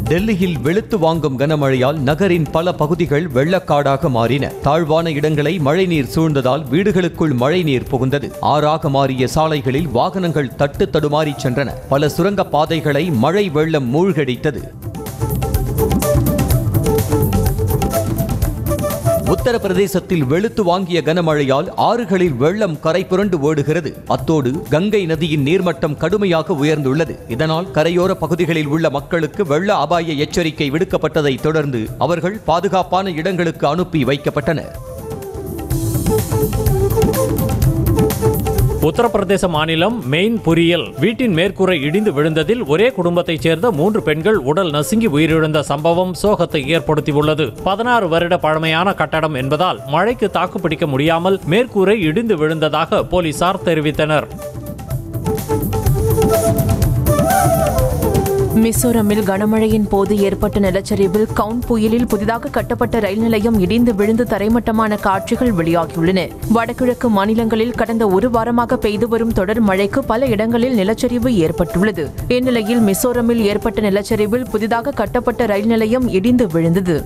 டெல்லியில் வெளுத்து வாங்கும் கனமழையால் நகரின் பல பகுதிகள் வெள்ளக்காடாக மாறின தாழ்வான இடங்களை மழைநீர் சூழ்ந்ததால் வீடுகளுக்குள் மழைநீர் புகுந்தது ஆறாக மாறிய சாலைகளில் வாகனங்கள் தட்டு தடுமாறி சென்றன பல சுரங்க பாதைகளை மழை வெள்ளம் மூழ்கடித்தது உத்தரப்பிரதேசத்தில் வெளுத்து வாங்கிய கனமழையால் ஆறுகளில் வெள்ளம் கரை புரண்டு ஓடுகிறது அத்தோடு கங்கை நதியின் நீர்மட்டம் கடுமையாக உயர்ந்துள்ளது இதனால் கரையோர பகுதிகளில் உள்ள மக்களுக்கு வெள்ள அபாய எச்சரிக்கை விடுக்கப்பட்டதை தொடர்ந்து அவர்கள் பாதுகாப்பான இடங்களுக்கு அனுப்பி வைக்கப்பட்டனர் உத்தரப்பிரதேச மாநிலம் மெயின்புரியில் வீட்டின் மேற்கூரை இடிந்து விழுந்ததில் ஒரே குடும்பத்தைச் சேர்ந்த மூன்று பெண்கள் உடல் நசுங்கி உயிரிழந்த சம்பவம் சோகத்தை ஏற்படுத்தியுள்ளது பதினாறு வருட பழமையான கட்டடம் என்பதால் மழைக்கு தாக்குப்பிடிக்க முடியாமல் மேற்கூரை இடிந்து விழுந்ததாக போலீசார் தெரிவித்தனர் மிசோரமில் கனமழையின் போது ஏற்பட்ட நிலச்சரிவில் கவுண்ட் புயலில் புதிதாக கட்டப்பட்ட ரயில் நிலையம் இடிந்து விழுந்து தரைமட்டமான காட்சிகள் வெளியாகியுள்ளன வடகிழக்கு மாநிலங்களில் கடந்த ஒரு வாரமாக பெய்து வரும் தொடர் மழைக்கு பல இடங்களில் நிலச்சரிவு ஏற்பட்டுள்ளது இந்நிலையில் மிசோரமில் ஏற்பட்ட நிலச்சரிவில் புதிதாக கட்டப்பட்ட ரயில் நிலையம் இடிந்து விழுந்தது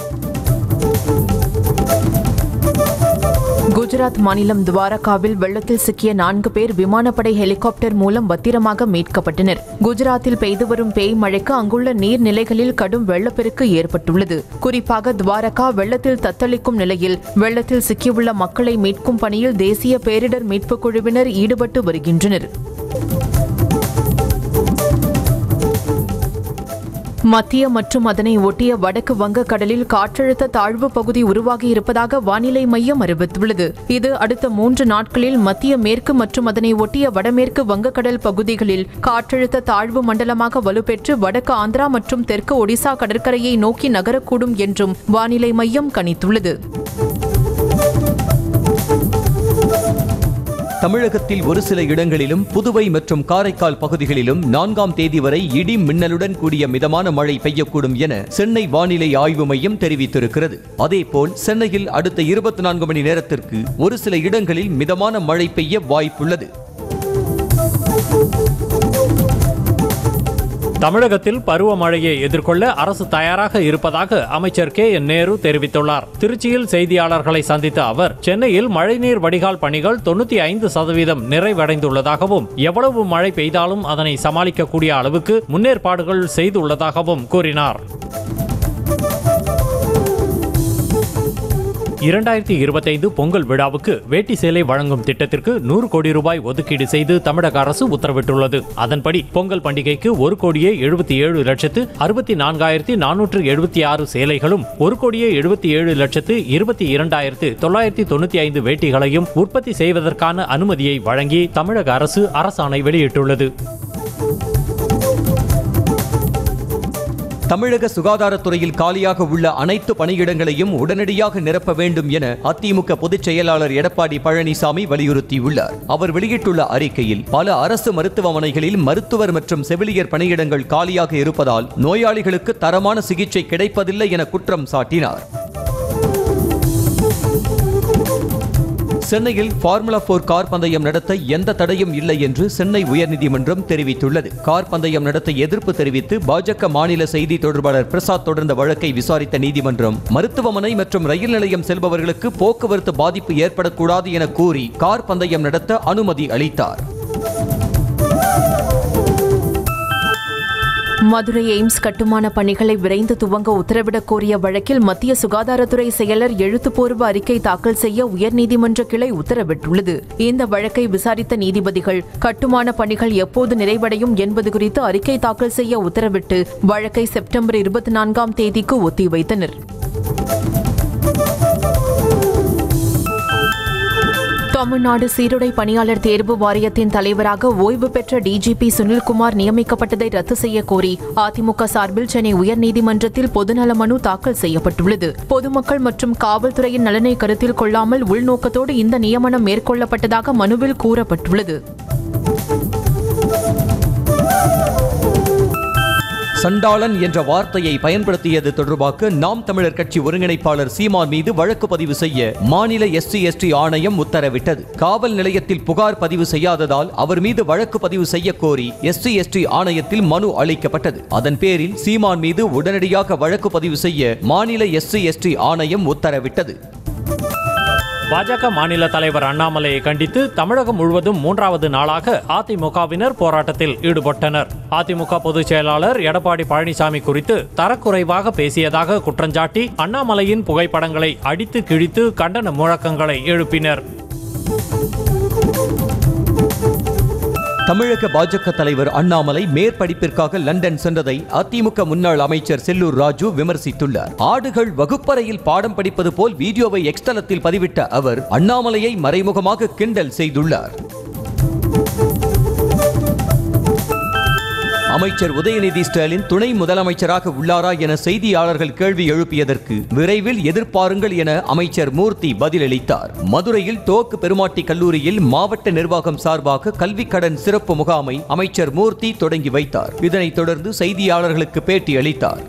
குஜராத் மாநிலம் துவாரகாவில் வெள்ளத்தில் சிக்கிய நான்கு பேர் விமானப்படை ஹெலிகாப்டர் மூலம் பத்திரமாக மீட்கப்பட்டனர் குஜராத்தில் பெய்து வரும் பேய் மழைக்கு அங்குள்ள நீர்நிலைகளில் கடும் வெள்ளப்பெருக்கு ஏற்பட்டுள்ளது குறிப்பாக துவாரகா வெள்ளத்தில் தத்தளிக்கும் நிலையில் வெள்ளத்தில் சிக்கியுள்ள மக்களை மீட்கும் பணியில் தேசிய பேரிடர் மீட்புக் குழுவினர் ஈடுபட்டு வருகின்றனர் மத்திய மற்றும் அதனை ஒட்டிய வடக்கு வங்கக்கடலில் காற்றழுத்த தாழ்வு பகுதி உருவாகி இருப்பதாக வானிலை மையம் அறிவித்துள்ளது இது அடுத்த மூன்று நாட்களில் மத்திய மேற்கு மற்றும் அதனை ஒட்டிய வடமேற்கு வங்கக்கடல் பகுதிகளில் காற்றழுத்த தாழ்வு மண்டலமாக வலுப்பெற்று வடக்கு ஆந்திரா மற்றும் தெற்கு ஒடிசா கடற்கரையை நோக்கி நகரக்கூடும் என்றும் வானிலை மையம் கணித்துள்ளது தமிழகத்தில் ஒரு சில இடங்களிலும் புதுவை மற்றும் காரைக்கால் பகுதிகளிலும் நான்காம் தேதி வரை இடி மின்னலுடன் கூடிய மிதமான மழை பெய்யக்கூடும் என சென்னை வானிலை ஆய்வு மையம் தெரிவித்திருக்கிறது அதேபோல் சென்னையில் அடுத்த இருபத்தி நான்கு மணி நேரத்திற்கு ஒரு சில இடங்களில் மிதமான மழை பெய்ய வாய்ப்புள்ளது தமிழகத்தில் பருவமழையை எதிர்கொள்ள அரசு தயாராக இருப்பதாக அமைச்சர் கே என் நேரு தெரிவித்துள்ளார் திருச்சியில் செய்தியாளர்களை சந்தித்த அவர் சென்னையில் மழைநீர் வடிகால் பணிகள் தொண்ணூத்தி ஐந்து சதவீதம் நிறைவடைந்துள்ளதாகவும் எவ்வளவு மழை பெய்தாலும் அதனை சமாளிக்கக்கூடிய அளவுக்கு முன்னேற்பாடுகள் செய்துள்ளதாகவும் கூறினார் இரண்டாயிரத்தி இருபத்தைந்து பொங்கல் விழாவுக்கு வேட்டி சேலை வழங்கும் திட்டத்திற்கு நூறு கோடி ரூபாய் ஒதுக்கீடு செய்து தமிழக அரசு உத்தரவிட்டுள்ளது அதன்படி பொங்கல் பண்டிகைக்கு ஒரு கோடியே எழுபத்தி ஏழு லட்சத்து அறுபத்தி நான்காயிரத்தி நானூற்று எழுபத்தி ஆறு சேலைகளும் ஒரு கோடியே எழுபத்தி ஏழு லட்சத்து இருபத்தி இரண்டாயிரத்து தொள்ளாயிரத்தி தொண்ணூத்தி ஐந்து வேட்டிகளையும் உற்பத்தி செய்வதற்கான அனுமதியை வழங்கி தமிழக அரசு அரசாணை வெளியிட்டுள்ளது தமிழக சுகாதாரத்துறையில் காலியாக உள்ள அனைத்து பணியிடங்களையும் உடனடியாக நிரப்ப வேண்டும் என அதிமுக பொதுச் செயலாளர் எடப்பாடி பழனிசாமி வலியுறுத்தியுள்ளார் அவர் வெளியிட்டுள்ள அறிக்கையில் பல அரசு மருத்துவமனைகளில் மருத்துவர் மற்றும் செவிலியர் பணியிடங்கள் காலியாக இருப்பதால் நோயாளிகளுக்கு தரமான சிகிச்சை கிடைப்பதில்லை என குற்றம் சாட்டினார் சென்னையில் ஃபார்முலா போர் கார் பந்தயம் நடத்த எந்த தடையும் இல்லை என்று சென்னை உயர்நீதிமன்றம் தெரிவித்துள்ளது கார் பந்தயம் நடத்த எதிர்ப்பு தெரிவித்து பாஜக மாநில செய்தி தொடர்பாளர் பிரசாத் தொடர்ந்த வழக்கை விசாரித்த நீதிமன்றம் மருத்துவமனை மற்றும் ரயில் நிலையம் செல்பவர்களுக்கு போக்குவரத்து பாதிப்பு ஏற்படக்கூடாது என கூறி கார் பந்தயம் நடத்த அனுமதி அளித்தார் மதுரை எய்ம்ஸ் கட்டுமான பணிகளை விரைந்து துவங்க உத்தரவிடக் கோரிய வழக்கில் மத்திய சுகாதாரத்துறை செயலர் எழுத்துப்பூர்வ அறிக்கை தாக்கல் செய்ய உயர்நீதிமன்ற கிளை உத்தரவிட்டுள்ளது இந்த வழக்கை விசாரித்த நீதிபதிகள் கட்டுமான பணிகள் எப்போது நிறைவடையும் என்பது குறித்து அறிக்கை தாக்கல் செய்ய உத்தரவிட்டு வழக்கை செப்டம்பர் இருபத்தி நான்காம் தேதிக்கு ஒத்திவைத்தனர் தமிழ்நாடு சீருடை பணியாளர் தேர்வு வாரியத்தின் தலைவராக ஓய்வு பெற்ற டிஜிபி சுனில்குமார் நியமிக்கப்பட்டதை ரத்து செய்ய கோரி அதிமுக சார்பில் சென்னை உயர்நீதிமன்றத்தில் பொதுநல மனு தாக்கல் செய்யப்பட்டுள்ளது பொதுமக்கள் மற்றும் காவல்துறையின் நலனை கருத்தில் கொள்ளாமல் உள்நோக்கத்தோடு இந்த நியமனம் மேற்கொள்ளப்பட்டதாக மனுவில் கூறப்பட்டுள்ளது சண்டாளன் என்ற வார்த்தையை பயன்படுத்தியது தொடர்பாக நாம் தமிழர் கட்சி ஒருங்கிணைப்பாளர் சீமான் மீது வழக்கு பதிவு செய்ய மாநில எஸ்சி எஸ்டி ஆணையம் உத்தரவிட்டது காவல் நிலையத்தில் புகார் பதிவு செய்யாததால் அவர் மீது வழக்கு பதிவு செய்ய கோரி எஸ்சி எஸ்டி ஆணையத்தில் மனு அளிக்கப்பட்டது அதன் பேரில் சீமான் மீது உடனடியாக வழக்கு பதிவு செய்ய மாநில எஸ்சி எஸ்டி ஆணையம் உத்தரவிட்டது பாஜக மாநில தலைவர் அண்ணாமலையை கண்டித்து தமிழகம் முழுவதும் மூன்றாவது நாளாக அதிமுகவினர் போராட்டத்தில் ஈடுபட்டனர் அதிமுக பொதுச் செயலாளர் எடப்பாடி பழனிசாமி குறித்து தரக்குறைவாக பேசியதாக குற்றஞ்சாட்டி அண்ணாமலையின் புகைப்படங்களை அடித்து கிழித்து கண்டன முழக்கங்களை எழுப்பினர் தமிழக பாஜக தலைவர் அண்ணாமலை மேற்படிப்பிற்காக லண்டன் சென்றதை அதிமுக முன்னாள் அமைச்சர் செல்லூர் ராஜு விமர்சித்துள்ளார் ஆடுகள் வகுப்பறையில் பாடம் படிப்பது போல் வீடியோவை எக்ஸ்தலத்தில் பதிவிட்ட அவர் அண்ணாமலையை மறைமுகமாக கிண்டல் செய்துள்ளார் அமைச்சர் உதயநிதி ஸ்டாலின் துணை முதலமைச்சராக உள்ளாரா என செய்தியாளர்கள் கேள்வி எழுப்பியதற்கு விரைவில் எதிர்பாருங்கள் என அமைச்சர் மூர்த்தி பதிலளித்தார் மதுரையில் தோக்கு பெருமாட்டி கல்லூரியில் மாவட்ட நிர்வாகம் சார்பாக கல்விக் கடன் சிறப்பு முகாமை அமைச்சர் மூர்த்தி தொடங்கி வைத்தார் இதனைத் தொடர்ந்து செய்தியாளர்களுக்கு பேட்டி அளித்தார்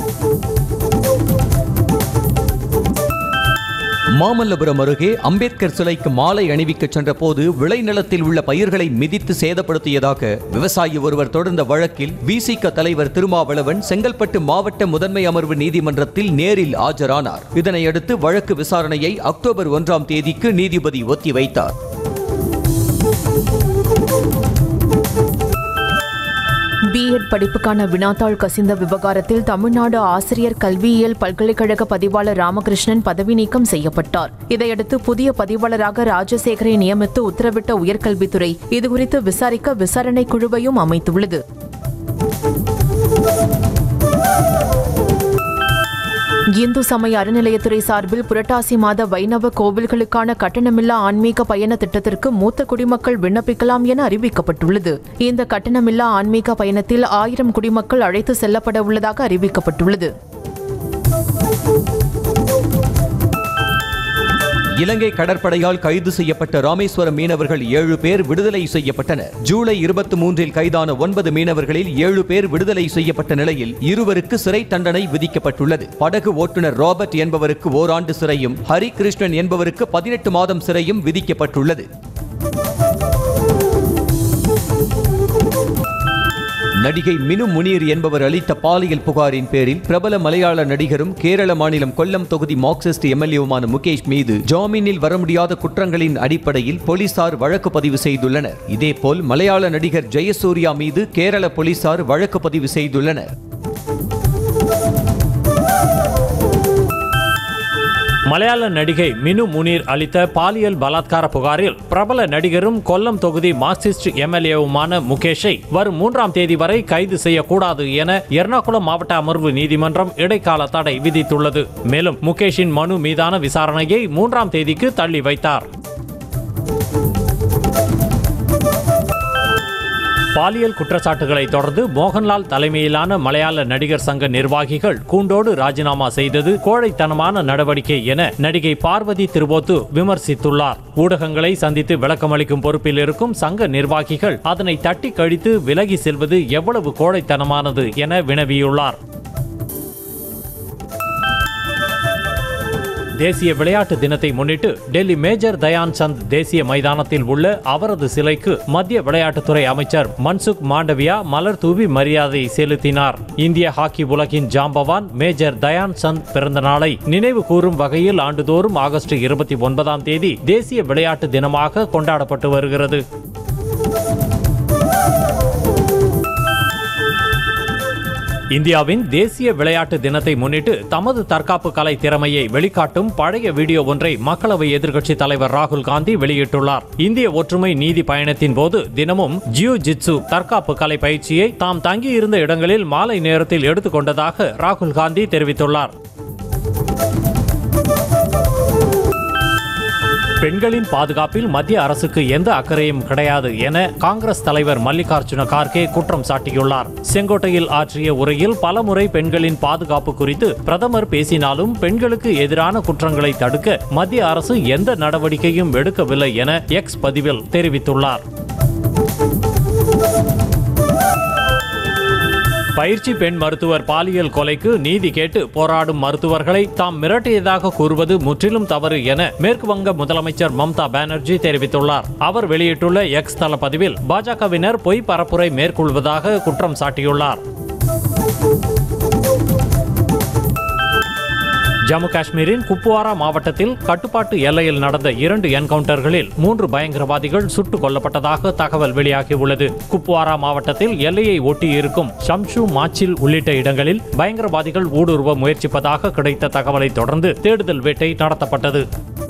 மாமல்லபுரம் அருகே அம்பேத்கர் சிலைக்கு மாலை அணிவிக்க சென்றபோது விளைநிலத்தில் உள்ள பயிர்களை மிதித்து சேதப்படுத்தியதாக விவசாயி ஒருவர் தொடர்ந்த வழக்கில் விசிக தலைவர் திருமாவளவன் செங்கல்பட்டு மாவட்ட முதன்மை அமர்வு நீதிமன்றத்தில் நேரில் ஆஜரானார் இதனையடுத்து வழக்கு விசாரணையை அக்டோபர் ஒன்றாம் தேதிக்கு நீதிபதி ஒத்திவைத்தார் பிஎட் படிப்புக்கான வினாத்தாள் கசிந்த விவகாரத்தில் தமிழ்நாடு ஆசிரியர் கல்வியியல் பல்கலைக்கழக பதிவாளர் ராமகிருஷ்ணன் பதவி நீக்கம் செய்யப்பட்டார் இதையடுத்து புதிய பதிவாளராக ராஜசேகரை நியமித்து உத்தரவிட்ட உயர்கல்வித்துறை இதுகுறித்து விசாரிக்க விசாரணை குழுவையும் அமைத்துள்ளது இந்து சமய அறநிலையத்துறை சார்பில் புரட்டாசி மாத வைணவ கோவில்களுக்கான கட்டணமில்லா ஆன்மீக பயண திட்டத்திற்கு மூத்த குடிமக்கள் விண்ணப்பிக்கலாம் என அறிவிக்கப்பட்டுள்ளது இந்த கட்டணமில்லா ஆன்மீக பயணத்தில் ஆயிரம் குடிமக்கள் அழைத்து செல்லப்பட உள்ளதாக அறிவிக்கப்பட்டுள்ளது இலங்கை கடற்படையால் கைது செய்யப்பட்ட ராமேஸ்வரம் மீனவர்கள் ஏழு பேர் விடுதலை செய்யப்பட்டனர் ஜூலை இருபத்தி மூன்றில் கைதான ஒன்பது மீனவர்களில் ஏழு பேர் விடுதலை செய்யப்பட்ட நிலையில் இருவருக்கு சிறை தண்டனை விதிக்கப்பட்டுள்ளது படகு ஓட்டுநர் ராபர்ட் என்பவருக்கு ஓராண்டு சிறையும் ஹரி கிருஷ்ணன் என்பவருக்கு பதினெட்டு மாதம் சிறையும் விதிக்கப்பட்டுள்ளது நடிகை மினு முனீர் என்பவர் அளித்த பாலியல் புகாரின் பேரில் பிரபல மலையாள நடிகரும் கேரள மாநிலம் கொல்லம் தொகுதி மார்க்சிஸ்ட் எம்எல்ஏவுமான முகேஷ் மீது ஜாமீனில் வர முடியாத குற்றங்களின் அடிப்படையில் போலீசார் வழக்கு பதிவு செய்துள்ளனர் இதேபோல் மலையாள நடிகர் ஜெயசூர்யா மீது கேரள போலீசார் வழக்கு பதிவு செய்துள்ளனர் மலையாள நடிகை மினு முனீர் அளித்த பாலியல் பலாத்கார புகாரில் பிரபல நடிகரும் கொல்லம் தொகுதி மார்க்சிஸ்ட் எம்எல்ஏவுமான முகேஷை வரும் மூன்றாம் தேதி வரை கைது செய்யக்கூடாது என எர்ணாகுளம் மாவட்ட அமர்வு நீதிமன்றம் இடைக்கால தடை விதித்துள்ளது மேலும் முகேஷின் மனு மீதான விசாரணையை மூன்றாம் தேதிக்கு தள்ளி வைத்தார் பாலியல் குற்றச்சாட்டுகளை தொடர்ந்து மோகன்லால் தலைமையிலான மலையாள நடிகர் சங்க நிர்வாகிகள் கூண்டோடு ராஜினாமா செய்தது கோழைத்தனமான நடவடிக்கை என நடிகை பார்வதி திருபோத்து விமர்சித்துள்ளார் ஊடகங்களை சந்தித்து விளக்கமளிக்கும் பொறுப்பில் இருக்கும் சங்க நிர்வாகிகள் அதனை தட்டி கழித்து விலகி செல்வது எவ்வளவு கோழைத்தனமானது என வினவியுள்ளார் தேசிய விளையாட்டு தினத்தை முன்னிட்டு டெல்லி மேஜர் தயான் சந்த் தேசிய மைதானத்தில் உள்ள அவரது சிலைக்கு மத்திய விளையாட்டுத்துறை அமைச்சர் மன்சுக் மாண்டவியா மலர் தூவி மரியாதை செலுத்தினார் இந்திய ஹாக்கி உலகின் ஜாம்பவான் மேஜர் தயான் சந்த் பிறந்த நாளை நினைவு கூறும் வகையில் ஆண்டுதோறும் ஆகஸ்ட் இருபத்தி ஒன்பதாம் தேதி தேசிய விளையாட்டு தினமாக கொண்டாடப்பட்டு வருகிறது இந்தியாவின் தேசிய விளையாட்டு தினத்தை முன்னிட்டு தமது தற்காப்பு கலை திறமையை வெளிக்காட்டும் பழைய வீடியோ ஒன்றை மக்களவை எதிர்க்கட்சித் தலைவர் ராகுல் காந்தி வெளியிட்டுள்ளார் இந்திய ஒற்றுமை நீதி பயணத்தின் போது தினமும் ஜியோ ஜிட்சு தற்காப்பு கலை பயிற்சியை தாம் தங்கியிருந்த இடங்களில் மாலை நேரத்தில் எடுத்துக்கொண்டதாக ராகுல் காந்தி தெரிவித்துள்ளார் பெண்களின் பாதுகாப்பில் மத்திய அரசுக்கு எந்த அக்கறையும் கிடையாது என காங்கிரஸ் தலைவர் மல்லிகார்ஜுன கார்கே குற்றம் சாட்டியுள்ளார் செங்கோட்டையில் ஆற்றிய உரையில் பலமுறை பெண்களின் பாதுகாப்பு குறித்து பிரதமர் பேசினாலும் பெண்களுக்கு எதிரான குற்றங்களை தடுக்க மத்திய அரசு எந்த நடவடிக்கையும் எடுக்கவில்லை என எக்ஸ் பதிவில் தெரிவித்துள்ளார் பயிற்சி பெண் மருத்துவர் பாலியல் கொலைக்கு நீதி கேட்டு போராடும் மருத்துவர்களை தாம் மிரட்டியதாக கூறுவது முற்றிலும் தவறு என மேற்கு வங்க முதலமைச்சர் மம்தா பானர்ஜி தெரிவித்துள்ளார் அவர் வெளியிட்டுள்ள எக்ஸ் தள பதிவில் பாஜகவினர் பொய் பரப்புரை மேற்கொள்வதாக குற்றம் சாட்டியுள்ளார் ஜம்மு காஷ்மீரின் குப்வாரா மாவட்டத்தில் கட்டுப்பாட்டு எல்லையில் நடந்த இரண்டு என்கவுண்டர்களில் மூன்று பயங்கரவாதிகள் சுட்டுக் கொல்லப்பட்டதாக தகவல் வெளியாகியுள்ளது குப்வாரா மாவட்டத்தில் எல்லையை ஒட்டி இருக்கும் ஷம்ஷு மாச்சில் உள்ளிட்ட இடங்களில் பயங்கரவாதிகள் ஊடுருவ முயற்சிப்பதாக கிடைத்த தகவலை தொடர்ந்து தேடுதல் வேட்டை நடத்தப்பட்டது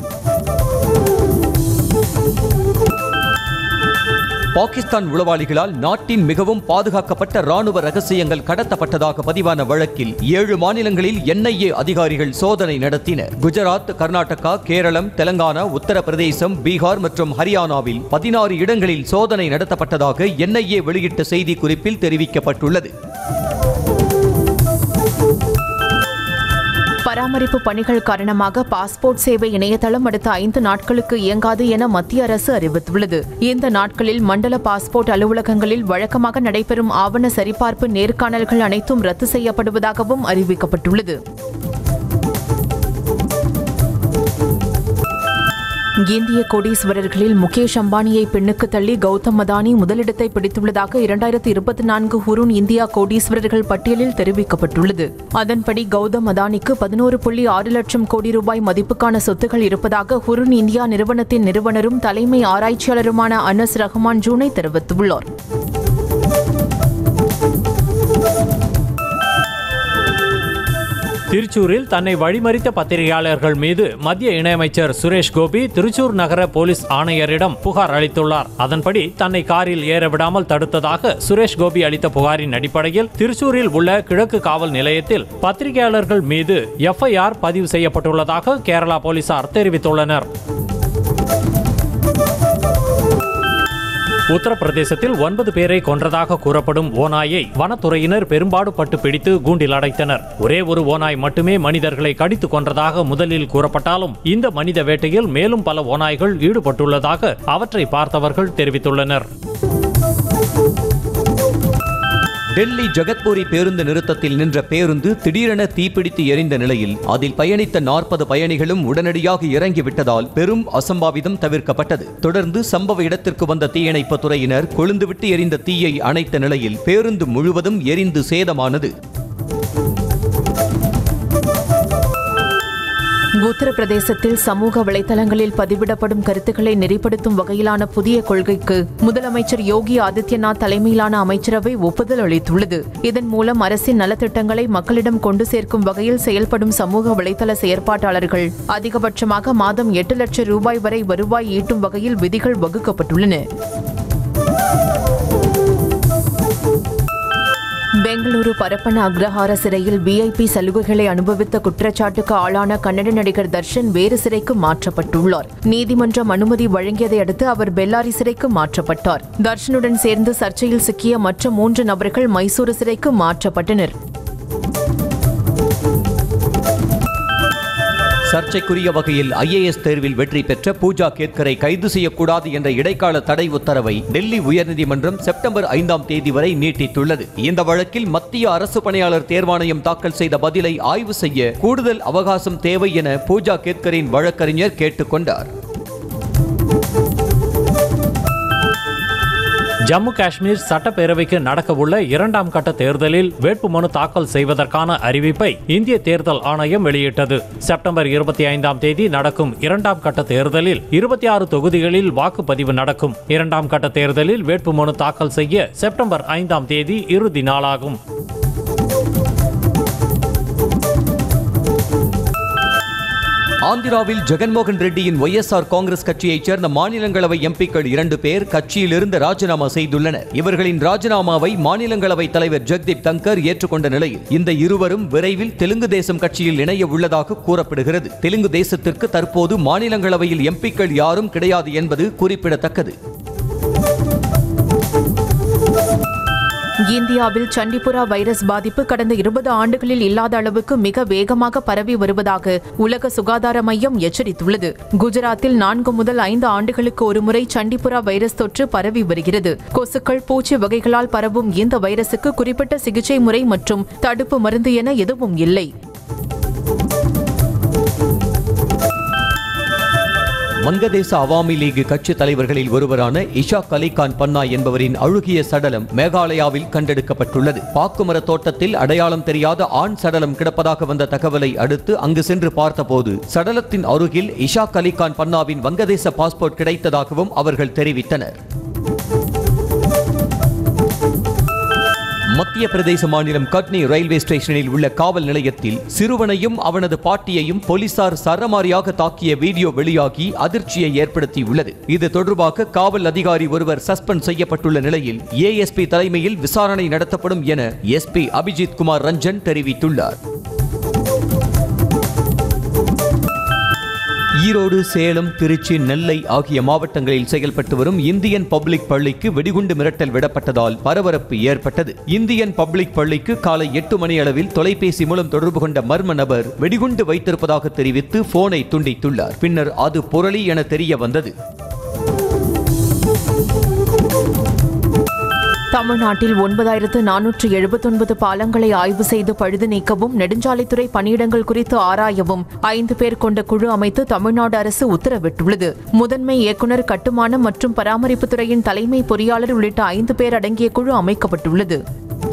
பாகிஸ்தான் உளவாளிகளால் நாட்டின் மிகவும் பாதுகாக்கப்பட்ட ராணுவ ரகசியங்கள் கடத்தப்பட்டதாக பதிவான வழக்கில் ஏழு மாநிலங்களில் என்ஐஏ அதிகாரிகள் சோதனை நடத்தினர் குஜராத் கர்நாடகா கேரளம் தெலங்கானா உத்தரப்பிரதேசம் பீகார் மற்றும் ஹரியானாவில் பதினாறு இடங்களில் சோதனை நடத்தப்பட்டதாக என்ஐஏ வெளியிட்ட செய்தி குறிப்பில் தெரிவிக்கப்பட்டுள்ளது பராமரிப்பு பணிகள் காரணமாக பாஸ்போர்ட் சேவை இணையதளம் அடுத்த ஐந்து நாட்களுக்கு இயங்காது என மத்திய அரசு அறிவித்துள்ளது இந்த நாட்களில் மண்டல பாஸ்போர்ட் அலுவலகங்களில் வழக்கமாக நடைபெறும் ஆவண சரிபார்ப்பு நேர்காணல்கள் அனைத்தும் ரத்து செய்யப்படுவதாகவும் அறிவிக்கப்பட்டுள்ளது இந்திய கோடீஸ்வரர்களில் முகேஷ் அம்பானியை பெண்ணுக்கு தள்ளி கௌதம் அதானி முதலிடத்தை பிடித்துள்ளதாக இரண்டாயிரத்தி இருபத்தி நான்கு ஹுரூன் இந்தியா கோடீஸ்வரர்கள் பட்டியலில் தெரிவிக்கப்பட்டுள்ளது அதன்படி கௌதம் அதானிக்கு பதினோரு புள்ளி ஆறு லட்சம் கோடி ரூபாய் மதிப்புக்கான சொத்துகள் இருப்பதாக ஹுருன் இந்தியா நிறுவனத்தின் நிறுவனரும் தலைமை ஆராய்ச்சியாளருமான அனஸ் ரஹ்மான் ஜூனை தெரிவித்துள்ளார் திருச்சூரில் தன்னை வழிமறித்த பத்திரிகையாளர்கள் மீது மத்திய இணையமைச்சர் சுரேஷ் கோபி திருச்சூர் நகர போலீஸ் ஆணையரிடம் புகார் அளித்துள்ளார் அதன்படி தன்னை காரில் ஏற விடாமல் தடுத்ததாக சுரேஷ் கோபி அளித்த புகாரின் அடிப்படையில் திருச்சூரில் உள்ள கிழக்கு காவல் நிலையத்தில் பத்திரிகையாளர்கள் மீது எஃப்ஐஆர் பதிவு செய்யப்பட்டுள்ளதாக கேரளா போலீசார் தெரிவித்துள்ளனர் உத்தரப்பிரதேசத்தில் ஒன்பது பேரை கொன்றதாக கூறப்படும் ஓநாயை வனத்துறையினர் பெரும்பாடுபட்டு பிடித்து கூண்டில் அடைத்தனர் ஒரே ஒரு ஓநாய் மட்டுமே மனிதர்களை கடித்து கொன்றதாக முதலில் கூறப்பட்டாலும் இந்த மனித வேட்டையில் மேலும் பல ஓநாய்கள் ஈடுபட்டுள்ளதாக அவற்றை பார்த்தவர்கள் தெரிவித்துள்ளனர் டெல்லி ஜகத்பூரி பேருந்து நிறுத்தத்தில் நின்ற பேருந்து திடீரென தீப்பிடித்து எரிந்த நிலையில் அதில் பயணித்த நாற்பது பயணிகளும் உடனடியாக இறங்கிவிட்டதால் பெரும் அசம்பாவிதம் தவிர்க்கப்பட்டது தொடர்ந்து சம்பவ இடத்திற்கு வந்த தீயணைப்புத் துறையினர் கொழுந்துவிட்டு எரிந்த தீயை அணைத்த நிலையில் பேருந்து முழுவதும் எரிந்து சேதமானது உத்தரப்பிரதேசத்தில் சமூக வலைதளங்களில் பதிவிடப்படும் கருத்துக்களை நெறிப்படுத்தும் வகையிலான புதிய கொள்கைக்கு முதலமைச்சர் யோகி ஆதித்யநாத் தலைமையிலான அமைச்சரவை ஒப்புதல் அளித்துள்ளது இதன் மூலம் அரசின் நலத்திட்டங்களை மக்களிடம் கொண்டு சேர்க்கும் வகையில் செயல்படும் சமூக வலைதள செயற்பாட்டாளர்கள் அதிகபட்சமாக மாதம் எட்டு லட்சம் ரூபாய் வரை வருவாய் ஈட்டும் வகையில் விதிகள் வகுக்கப்பட்டுள்ளன பெங்களூரு பரப்பன அக்ரஹார சிறையில் விஐபி சலுகைகளை அனுபவித்த குற்றச்சாட்டுக்கு ஆளான கன்னட நடிகர் தர்ஷன் வேறு சிறைக்கு மாற்றப்பட்டுள்ளார் நீதிமன்றம் அனுமதி வழங்கியதை அடுத்து அவர் பெல்லாரி சிறைக்கு மாற்றப்பட்டார் தர்ஷனுடன் சேர்ந்து சர்ச்சையில் சிக்கிய மற்ற மூன்று நபர்கள் மைசூரு சிறைக்கு மாற்றப்பட்டனர் சர்ச்சைக்குரிய வகையில் ஐஏஎஸ் தேர்வில் வெற்றி பெற்ற பூஜா கேத்கரை கைது செய்யக்கூடாது என்ற இடைக்கால தடை உத்தரவை டெல்லி உயர்நீதிமன்றம் செப்டம்பர் ஐந்தாம் தேதி வரை நீட்டித்துள்ளது இந்த வழக்கில் மத்திய அரசு பணியாளர் தேர்வாணையம் தாக்கல் செய்த பதிலை ஆய்வு செய்ய கூடுதல் அவகாசம் தேவை என பூஜா கேத்கரின் வழக்கறிஞர் கேட்டுக்கொண்டார் ஜம்மு காஷ்மீர் சட்டப்பேரவைக்கு நடக்கவுள்ள இரண்டாம் கட்ட தேர்தலில் வேட்புமனு தாக்கல் செய்வதற்கான அறிவிப்பை இந்திய தேர்தல் ஆணையம் வெளியிட்டது செப்டம்பர் இருபத்தி ஐந்தாம் தேதி நடக்கும் இரண்டாம் கட்ட தேர்தலில் இருபத்தி ஆறு தொகுதிகளில் வாக்குப்பதிவு நடக்கும் இரண்டாம் கட்ட தேர்தலில் வேட்புமனு தாக்கல் செய்ய செப்டம்பர் ஐந்தாம் தேதி இறுதி நாளாகும் ஆந்திராவில் ஜெகன்மோகன் ரெட்டியின் ஒய்எஸ்ஆர் காங்கிரஸ் கட்சியைச் சேர்ந்த மாநிலங்களவை எம்பிக்கள் இரண்டு பேர் கட்சியிலிருந்து ராஜினாமா செய்துள்ளனர் இவர்களின் ராஜினாமாவை மாநிலங்களவை தலைவர் ஜெக்தீப் தங்கர் ஏற்றுக்கொண்ட நிலையில் இந்த இருவரும் விரைவில் தெலுங்கு தேசம் கட்சியில் இணைய உள்ளதாக கூறப்படுகிறது தெலுங்கு தேசத்திற்கு தற்போது மாநிலங்களவையில் எம்பிக்கள் யாரும் கிடையாது என்பது குறிப்பிடத்தக்கது இந்தியாவில் சண்டிபுரா வைரஸ் பாதிப்பு கடந்த இருபது ஆண்டுகளில் இல்லாத அளவுக்கு மிக வேகமாக பரவி வருவதாக உலக சுகாதார மையம் எச்சரித்துள்ளது குஜராத்தில் நான்கு முதல் ஐந்து ஆண்டுகளுக்கு ஒருமுறை சண்டிபுரா வைரஸ் தொற்று பரவி வருகிறது கொசுக்கள் பூச்சி வகைகளால் பரவும் இந்த வைரசுக்கு குறிப்பிட்ட சிகிச்சை முறை மற்றும் தடுப்பு மருந்து என எதுவும் இல்லை வங்கதேச அவாமி லீக் கட்சி தலைவர்களில் ஒருவரான இஷாக் அலிகான் பன்னா என்பவரின் அழுகிய சடலம் மேகாலயாவில் கண்டெடுக்கப்பட்டுள்ளது பாக்குமர தோட்டத்தில் அடையாளம் தெரியாத ஆண் சடலம் கிடப்பதாக வந்த தகவலை அடுத்து அங்கு சென்று பார்த்தபோது சடலத்தின் அருகில் இஷாக் அலிகான் பன்னாவின் வங்கதேச பாஸ்போர்ட் கிடைத்ததாகவும் அவர்கள் தெரிவித்தனர் மத்திய பிரதேச மாநிலம் கட்னி ரயில்வே ஸ்டேஷனில் உள்ள காவல் நிலையத்தில் சிறுவனையும் அவனது பாட்டியையும் போலீசார் சரமாரியாக தாக்கிய வீடியோ வெளியாகி அதிர்ச்சியை ஏற்படுத்தியுள்ளது இது தொடர்பாக காவல் அதிகாரி ஒருவர் சஸ்பெண்ட் செய்யப்பட்டுள்ள நிலையில் ஏஎஸ்பி தலைமையில் விசாரணை நடத்தப்படும் என எஸ்பி அபிஜித் குமார் ரஞ்சன் தெரிவித்துள்ளார் ஈரோடு சேலம் திருச்சி நெல்லை ஆகிய மாவட்டங்களில் செயல்பட்டு வரும் இந்தியன் பப்ளிக் பள்ளிக்கு வெடிகுண்டு மிரட்டல் விடப்பட்டதால் பரபரப்பு ஏற்பட்டது இந்தியன் பப்ளிக் பள்ளிக்கு காலை எட்டு மணி அளவில் தொலைபேசி மூலம் தொடர்பு கொண்ட மர்ம நபர் வெடிகுண்டு வைத்திருப்பதாக தெரிவித்து போனை துண்டித்துள்ளார் பின்னர் அது புரளி என தெரிய வந்தது தமிழ்நாட்டில் ஒன்பதாயிரத்து நானூற்று எழுபத்தொன்பது பாலங்களை ஆய்வு செய்து பழுது நீக்கவும் நெடுஞ்சாலைத்துறை பணியிடங்கள் குறித்து ஆராயவும் ஐந்து பேர் கொண்ட குழு அமைத்து தமிழ்நாடு அரசு உத்தரவிட்டுள்ளது முதன்மை இயக்குநர் கட்டுமானம் மற்றும் பராமரிப்புத் துறையின் தலைமை பொறியாளர் உள்ளிட்ட ஐந்து பேர் அடங்கிய குழு அமைக்கப்பட்டுள்ளது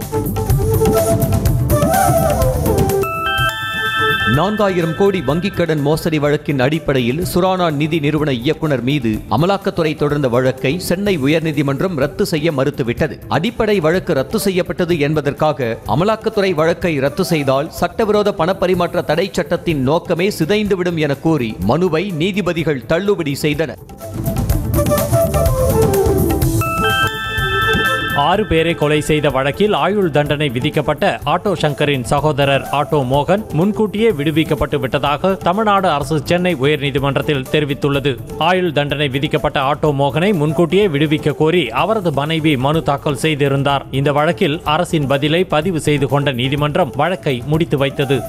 நான்காயிரம் கோடி வங்கிக் கடன் மோசடி வழக்கின் அடிப்படையில் சுரானா நிதி நிறுவன இயக்குனர் மீது அமலாக்கத்துறை தொடர்ந்த வழக்கை சென்னை உயர்நீதிமன்றம் ரத்து செய்ய மறுத்துவிட்டது அடிப்படை வழக்கு ரத்து செய்யப்பட்டது என்பதற்காக அமலாக்கத்துறை வழக்கை ரத்து செய்தால் சட்டவிரோத பணப்பரிமாற்ற தடை சட்டத்தின் நோக்கமே சிதைந்துவிடும் என கூறி மனுவை நீதிபதிகள் தள்ளுபடி செய்தனர் ஆறு பேரை கொலை செய்த வழக்கில் ஆயுள் தண்டனை விதிக்கப்பட்ட ஆட்டோ சங்கரின் சகோதரர் ஆட்டோ மோகன் முன்கூட்டியே விடுவிக்கப்பட்டு விட்டதாக தமிழ்நாடு அரசு சென்னை உயர்நீதிமன்றத்தில் தெரிவித்துள்ளது ஆயுள் தண்டனை விதிக்கப்பட்ட ஆட்டோ மோகனை முன்கூட்டியே விடுவிக்க கோரி அவரது மனைவி மனு தாக்கல் செய்திருந்தார் இந்த வழக்கில் அரசின் பதிலை பதிவு செய்து கொண்ட நீதிமன்றம் வழக்கை முடித்து வைத்தது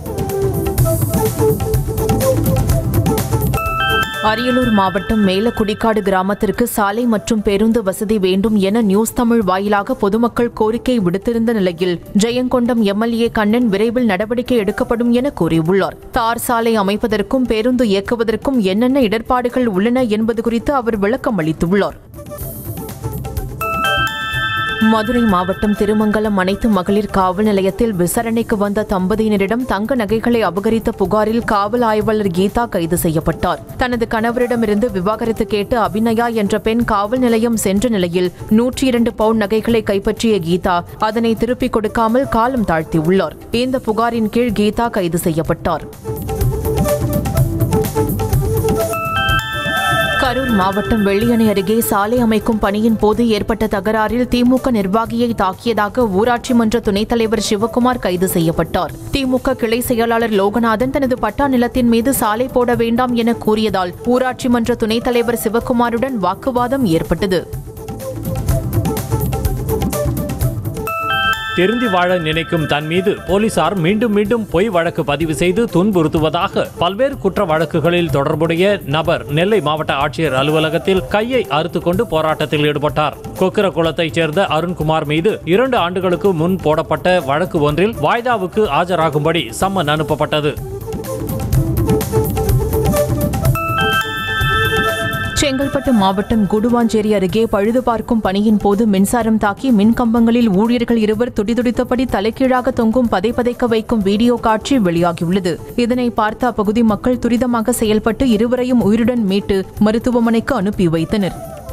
அரியலூர் மாவட்டம் மேலக்குடிக்காடு கிராமத்திற்கு சாலை மற்றும் பேருந்து வசதி வேண்டும் என நியூஸ் தமிழ் வாயிலாக பொதுமக்கள் கோரிக்கை விடுத்திருந்த நிலையில் ஜெயங்கொண்டம் எம்எல்ஏ கண்ணன் விரைவில் நடவடிக்கை எடுக்கப்படும் என கூறியுள்ளார் தார் சாலை அமைப்பதற்கும் பேருந்து இயக்குவதற்கும் என்னென்ன இடர்பாடுகள் உள்ளன என்பது குறித்து அவர் விளக்கம் அளித்துள்ளார் மதுரை மாவட்டம் திருமங்கலம் அனைத்து மகளிர் காவல் நிலையத்தில் விசாரணைக்கு வந்த தம்பதியினரிடம் தங்க நகைகளை அபகரித்த புகாரில் காவல் ஆய்வாளர் கீதா கைது செய்யப்பட்டார் தனது கணவரிடமிருந்து விவாகரத்து கேட்டு அபிநயா என்ற பெண் காவல் நிலையம் சென்ற நிலையில் நூற்றி இரண்டு பவுண்ட் நகைகளை கைப்பற்றிய கீதா அதனை திருப்பிக் கொடுக்காமல் காலம் தாழ்த்தியுள்ளார் இந்த புகாரின் கீழ் கீதா கைது செய்யப்பட்டார் கரூர் மாவட்டம் வெள்ளியணை அருகே சாலை அமைக்கும் பணியின் போது ஏற்பட்ட தகராறில் திமுக நிர்வாகியை தாக்கியதாக ஊராட்சி மன்ற துணைத் தலைவர் சிவக்குமார் கைது செய்யப்பட்டார் திமுக கிளை செயலாளர் லோகநாதன் தனது பட்டா நிலத்தின் மீது சாலை போட வேண்டாம் என கூறியதால் ஊராட்சி மன்ற துணைத் தலைவர் சிவக்குமாருடன் வாக்குவாதம் ஏற்பட்டது திருந்தி வாழ நினைக்கும் தன் மீது போலீசார் மீண்டும் மீண்டும் பொய் வழக்கு பதிவு செய்து துன்புறுத்துவதாக பல்வேறு குற்ற வழக்குகளில் தொடர்புடைய நபர் நெல்லை மாவட்ட ஆட்சியர் அலுவலகத்தில் கையை அறுத்துக்கொண்டு போராட்டத்தில் ஈடுபட்டார் கொக்கிரகுளத்தைச் சேர்ந்த அருண்குமார் மீது இரண்டு ஆண்டுகளுக்கு முன் போடப்பட்ட வழக்கு ஒன்றில் வாய்தாவுக்கு ஆஜராகும்படி சம்மன் அனுப்பப்பட்டது செங்கல்பட்டு மாவட்டம் குடுவாஞ்சேரி அருகே பழுது பார்க்கும் பணியின் போது மின்சாரம் தாக்கி மின் கம்பங்களில் ஊழியர்கள் இருவர் துடிதுடித்தபடி தலைகீழாக தொங்கும் பதைபதைக்க வைக்கும் வீடியோ காட்சி வெளியாகியுள்ளது இதனை பார்த்த அப்பகுதி மக்கள் துரிதமாக செயல்பட்டு இருவரையும் உயிருடன் மீட்டு மருத்துவமனைக்கு அனுப்பி வைத்தனர்